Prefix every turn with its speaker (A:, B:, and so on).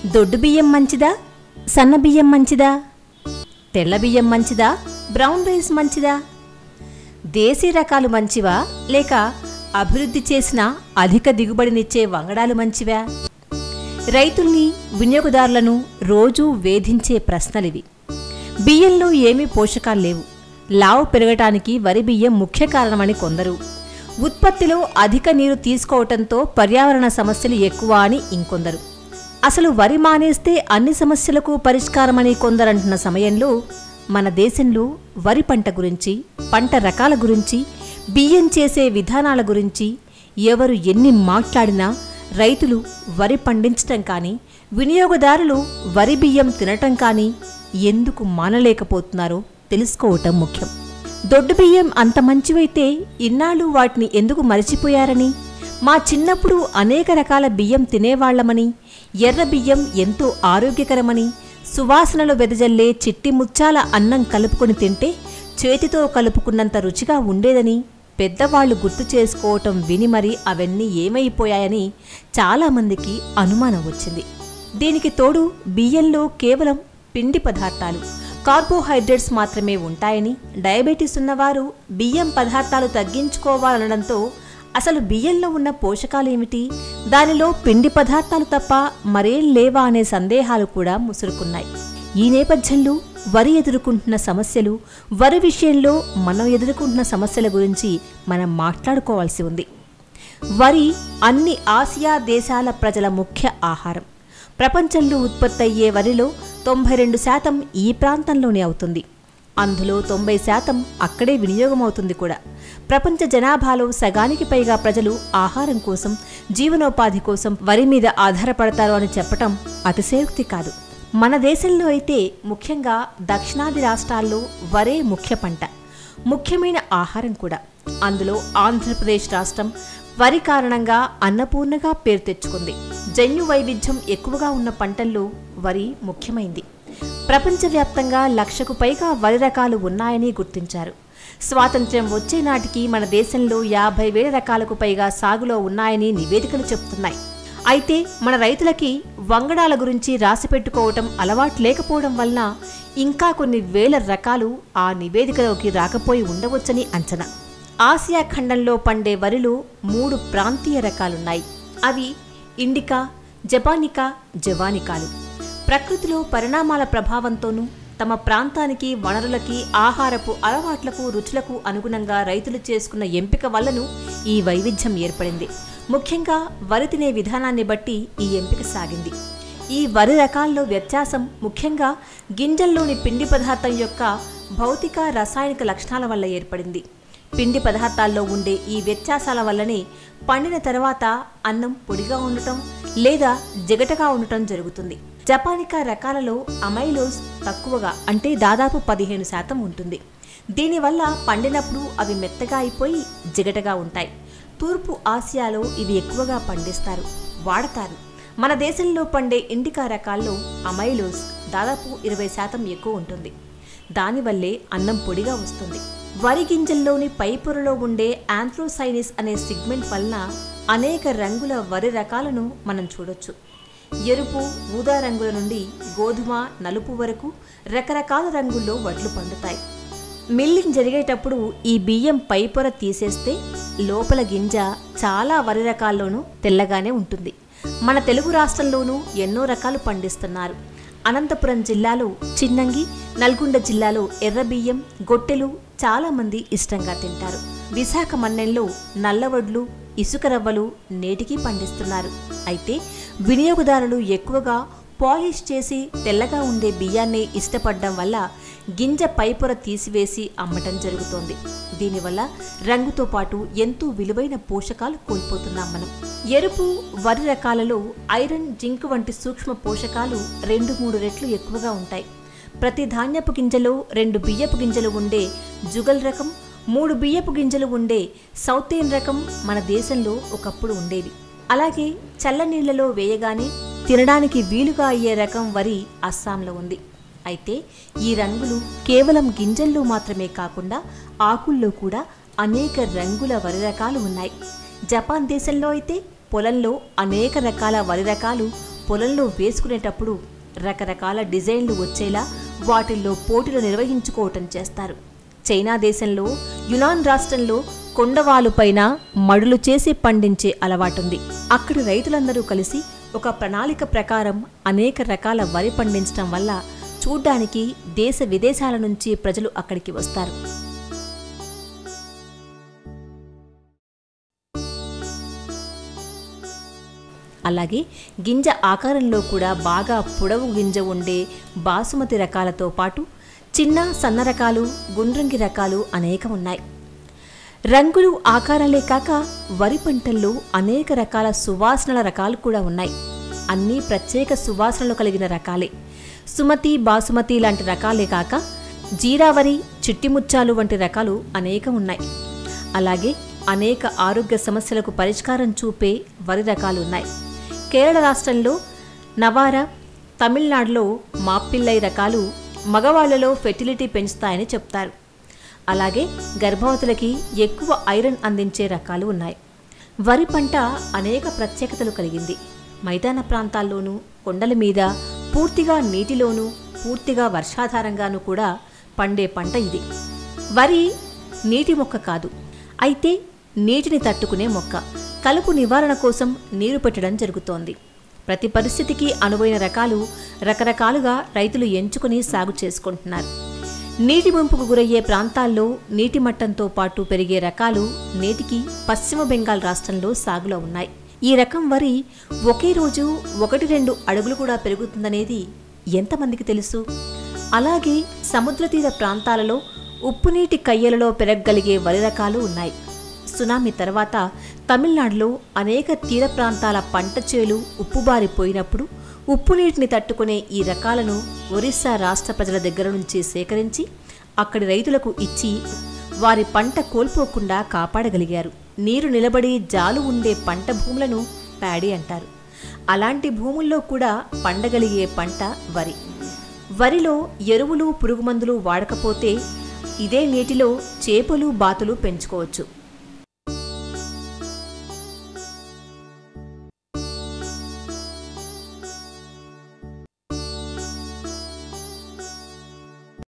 A: దొడ్డు బియ్యం మంచిదా సన్న బియ్యం మంచిదా తెల్ల బియ్యం మంచిదా బ్రౌన్ రైస్ మంచిదా దేశీ రకాలు మంచివా లేక అభివృద్ధి చేసిన అధిక దిగుబడినిచ్చే వంగడాలు మంచివా రైతుల్ని వినియోగదారులను రోజూ వేధించే ప్రశ్నలివి బియ్యంలో ఏమీ పోషకాలు లేవు లావు పెరగటానికి వరి బియ్యం ముఖ్య కారణమని కొందరు ఉత్పత్తిలో అధిక నీరు తీసుకోవటంతో పర్యావరణ సమస్యలు ఎక్కువ అని ఇంకొందరు అసలు వరి మానేస్తే అన్ని సమస్యలకు పరిష్కారమని కొందరంటున్న సమయంలో మన దేశంలో వరి పంట గురించి పంట రకాల గురించి బియ్యం చేసే విధానాల గురించి ఎవరు ఎన్ని మాట్లాడినా రైతులు వరి పండించటం కానీ వినియోగదారులు వరి బియ్యం తినటం కానీ ఎందుకు మానలేకపోతున్నారో తెలుసుకోవటం ముఖ్యం దొడ్డు బియ్యం అంత మంచివైతే ఇన్నాళ్ళు వాటిని ఎందుకు మరిచిపోయారని మా చిన్నప్పుడు అనేక రకాల బియ్యం తినేవాళ్లమని ఎర్ర బియ్యం ఎంతో ఆరోగ్యకరమని సువాసనలు వెదజల్లే చిట్టి ముచ్చాల అన్నం కలుపుకొని తింటే చేతితో కలుపుకున్నంత రుచిగా ఉండేదని పెద్దవాళ్లు గుర్తు చేసుకోవటం విని మరి అవన్నీ ఏమైపోయాయని చాలామందికి అనుమానం వచ్చింది దీనికి తోడు బియ్యంలో కేవలం పిండి పదార్థాలు కార్బోహైడ్రేట్స్ మాత్రమే ఉంటాయని డయాబెటీస్ ఉన్నవారు బియ్యం పదార్థాలు తగ్గించుకోవాలనడంతో అసలు బియ్యంలో ఉన్న పోషకాలు ఏమిటి దానిలో పిండి పదార్థాలు తప్ప మరేం లేవా అనే సందేహాలు కూడా ముసురుకున్నాయి ఈ నేపథ్యంలో వరి ఎదుర్కొంటున్న సమస్యలు వరి విషయంలో మనం ఎదుర్కొంటున్న సమస్యల గురించి మనం మాట్లాడుకోవాల్సి ఉంది వరి అన్ని ఆసియా దేశాల ప్రజల ముఖ్య ఆహారం ప్రపంచంలో ఉత్పత్తి అయ్యే వరిలో తొంభై రెండు శాతం ఈ ప్రాంతంలోనే అవుతుంది అందులో తొంభై శాతం అక్కడే వినియోగం అవుతుంది కూడా ప్రపంచ జనాభాలో సగానికి పైగా ప్రజలు ఆహారం కోసం జీవనోపాధి కోసం వరి మీద ఆధారపడతారు అని చెప్పటం అతిశయోక్తి కాదు మన దేశంలో అయితే ముఖ్యంగా దక్షిణాది రాష్ట్రాల్లో వరే ముఖ్య పంట ముఖ్యమైన ఆహారం కూడా అందులో ఆంధ్రప్రదేశ్ రాష్ట్రం వరి కారణంగా అన్నపూర్ణగా పేరు తెచ్చుకుంది జన్యు వైవిధ్యం ఎక్కువగా ఉన్న పంటల్లో వరి ముఖ్యమైంది ప్రపంచవ్యాప్తంగా లక్షకు పైగా వరి రకాలు ఉన్నాయని గుర్తించారు స్వాతంత్ర్యం వచ్చే నాటికి మన దేశంలో యాభై వేల రకాలకు పైగా సాగులో ఉన్నాయని నివేదికలు చెబుతున్నాయి అయితే మన రైతులకి వంగడాల గురించి రాసిపెట్టుకోవటం అలవాటు లేకపోవడం వలన ఇంకా కొన్ని వేల రకాలు ఆ నివేదికలోకి రాకపోయి ఉండవచ్చని అంచనా ఆసియా ఖండంలో పండే వరిలో మూడు ప్రాంతీయ రకాలున్నాయి అవి ఇండికా జపానికా జవానికాలు ప్రకృతిలో పరిణామాల ప్రభావంతోనూ తమ ప్రాంతానికి వనరులకి ఆహారపు అలవాట్లకు రుచులకు అనుగుణంగా రైతులు చేసుకున్న ఎంపిక వల్లను ఈ వైవిధ్యం ఏర్పడింది ముఖ్యంగా వరి తినే విధానాన్ని బట్టి ఈ ఎంపిక సాగింది ఈ వరి రకాల్లో వ్యత్యాసం ముఖ్యంగా గింజల్లోని పిండి పదార్థం యొక్క భౌతిక రసాయనిక లక్షణాల వల్ల ఏర్పడింది పిండి పదార్థాల్లో ఉండే ఈ వ్యత్యాసాల వల్లనే పండిన తర్వాత అన్నం పొడిగా ఉండటం లేదా జిగటగా ఉండటం జరుగుతుంది జపానికా రకాలలో అమైలోస్ తక్కువగా అంటే దాదాపు పదిహేను శాతం ఉంటుంది దీనివల్ల పండినప్పుడు అవి మెత్తగా అయిపోయి జిగటగా ఉంటాయి తూర్పు ఆసియాలో ఇవి ఎక్కువగా పండిస్తారు వాడతారు మన దేశంలో పండే ఇండికా రకాల్లో అమైలోస్ దాదాపు ఇరవై శాతం ఎక్కువ ఉంటుంది దానివల్లే అన్నం పొడిగా వస్తుంది వరి గింజల్లోని పై పొరలో ఉండే ఆంథ్రోసైనిస్ అనే సిగ్మెంట్ వలన అనేక రంగుల వరి రకాలను మనం చూడొచ్చు ఎరుపు ఊదా రంగుల నుండి గోధుమ నలుపు వరకు రకరకాల రంగుల్లో వడ్లు పండుతాయి మిల్లింగ్ జరిగేటప్పుడు ఈ బియ్యం పై పొర తీసేస్తే లోపల గింజ చాలా వరి రకాల్లోనూ తెల్లగానే ఉంటుంది మన తెలుగు రాష్ట్రంలోనూ ఎన్నో రకాలు పండిస్తున్నారు అనంతపురం జిల్లాలో చిన్నంగి నల్గొండ జిల్లాలో ఎర్ర బియ్యం గొట్టెలు చాలామంది ఇష్టంగా తింటారు విశాఖ మన్నెంలో నల్లవడ్లు ఇసుక రవ్వలు నేటికీ పండిస్తున్నారు అయితే వినియోగదారులు ఎక్కువగా పాలిష్ చేసి తెల్లగా ఉండే బియ్యాన్ని ఇష్టపడడం వల్ల గింజ పైపొర తీసివేసి అమ్మటం జరుగుతోంది దీనివల్ల రంగుతో పాటు ఎంతో విలువైన పోషకాలు కోల్పోతున్నాం మనం ఎరుపు వరి రకాలలో ఐరన్ జింక్ వంటి సూక్ష్మ పోషకాలు రెండు మూడు రెట్లు ఎక్కువగా ఉంటాయి ప్రతి ధాన్యపు గింజలో రెండు బియ్యపు గింజలు ఉండే జుగల్ రకం మూడు బియ్యపు గింజలు ఉండే సౌతేన్ రకం మన దేశంలో ఒకప్పుడు ఉండేవి అలాగే చల్లనీళ్లలో వేయగానే తినడానికి వీలుగా అయ్యే రకం వరి అస్సాంలో ఉంది అయితే ఈ రంగులు కేవలం గింజల్లో మాత్రమే కాకుండా ఆకుల్లో కూడా అనేక రంగుల వరి రకాలు ఉన్నాయి జపాన్ దేశంలో అయితే పొలంలో అనేక రకాల వరి రకాలు పొలంలో వేసుకునేటప్పుడు రకరకాల డిజైన్లు వచ్చేలా వాటిల్లో పోటీలు నిర్వహించుకోవటం చేస్తారు చైనా దేశంలో యునాన్ రాష్ట్రంలో కొండవాలుపైన మడులు చేసి పండించే అలవాటుంది అక్కడి రైతులందరూ కలిసి ఒక ప్రణాళిక ప్రకారం అనేక రకాల వరి పండించడం వల్ల చూడ్డానికి దేశ విదేశాల నుంచి ప్రజలు అక్కడికి వస్తారు అలాగే గింజ ఆకారంలో కూడా బాగా పొడవు గింజ ఉండే బాసుమతి రకాలతో పాటు చిన్న సన్న రకాలు గుండ్రంగి రకాలు అనేకం ఉన్నాయి రంగులు ఆకారాలే కాక వరి పంటల్లో అనేక రకాల సువాసనల రకాలు కూడా ఉన్నాయి అన్నీ ప్రత్యేక సువాసనలు కలిగిన రకాలే సుమతి బాసుమతి లాంటి రకాలే కాక జీరావరి చిట్టిముచ్చాలు వంటి రకాలు అనేకం ఉన్నాయి అలాగే అనేక ఆరోగ్య సమస్యలకు పరిష్కారం చూపే వరి రకాలు ఉన్నాయి కేరళ రాష్ట్రంలో నవార తమిళనాడులో మాపిల్లై రకాలు మగవాళ్లలో ఫెర్టిలిటీ పెంచుతాయని చెప్తారు అలాగే గర్భవతులకి ఎక్కువ ఐరన్ అందించే రకాలు ఉన్నాయి వరి పంట అనేక ప్రత్యేకతలు కలిగింది మైదాన ప్రాంతాల్లోనూ కొండల మీద పూర్తిగా నీటిలోనూ పూర్తిగా వర్షాధారంగానూ కూడా పండే పంట ఇది వరి నీటి మొక్క కాదు అయితే నీటిని తట్టుకునే మొక్క కలుపు నివారణ కోసం నీరు పెట్టడం జరుగుతోంది ప్రతి పరిస్థితికి అనువైన రకాలు రకరకాలుగా రైతులు ఎంచుకుని సాగు చేసుకుంటున్నారు నీటి ముంపుకు గురయ్యే ప్రాంతాల్లో నీటి మట్టంతో పాటు పెరిగే రకాలు నేటికి పశ్చిమ బెంగాల్ రాష్ట్రంలో సాగులో ఉన్నాయి ఈ రకం వరి ఒకే రోజు ఒకటి రెండు అడుగులు కూడా పెరుగుతుందనేది ఎంతమందికి తెలుసు అలాగే సముద్ర తీర ప్రాంతాలలో ఉప్పునీటి కయ్యలలో పెరగగలిగే వరి రకాలు ఉన్నాయి సునామీ తర్వాత తమిళనాడులో అనేక తీర ప్రాంతాల పంట చేలు ఉప్పుబారిపోయినప్పుడు ఉప్పు నీటిని తట్టుకునే ఈ రకాలను ఒరిస్సా రాష్ట్ర ప్రజల దగ్గర నుంచి సేకరించి అక్కడి రైతులకు ఇచ్చి వారి పంట కోల్పోకుండా కాపాడగలిగారు నీరు నిలబడి జాలు ఉండే పంట భూములను ప్యాడీ అంటారు అలాంటి భూముల్లో కూడా పండగలిగే పంట వరి వరిలో ఎరువులు పురుగుమందులు వాడకపోతే ఇదే నీటిలో చేపలు బాతులు పెంచుకోవచ్చు